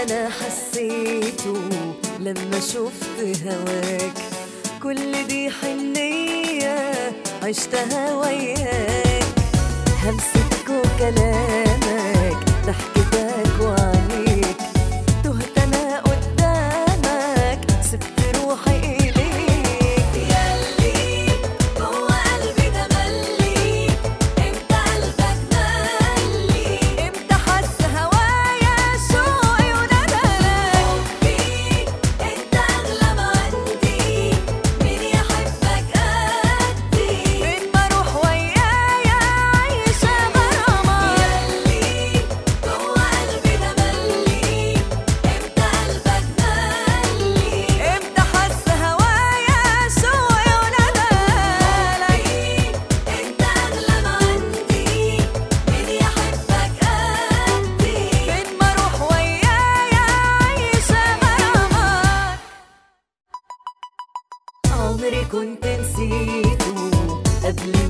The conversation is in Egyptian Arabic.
انا حسيته لما شفت هواك كل دي حنية عشتها وياك همستك وكلامك ضحكتك وعينيك تهت انا قدامك سبت روحي اليك ياللي جوا قلبي تملي امتى قلبك ملي امتى حس هوايا شوقي وندلك حبي انت اغلى ما عندي مين يحبك قدي فين ما اروح ويايا عايشه غرامه ياللي جوا قلبي تملي امتى قلبك ملي امتى حس هوايا شوقي وندلك انت اغلى ما عندي مين يحبك قدي فين ما اروح ويايا عايشه غرامك عمري كنت نسيته قبل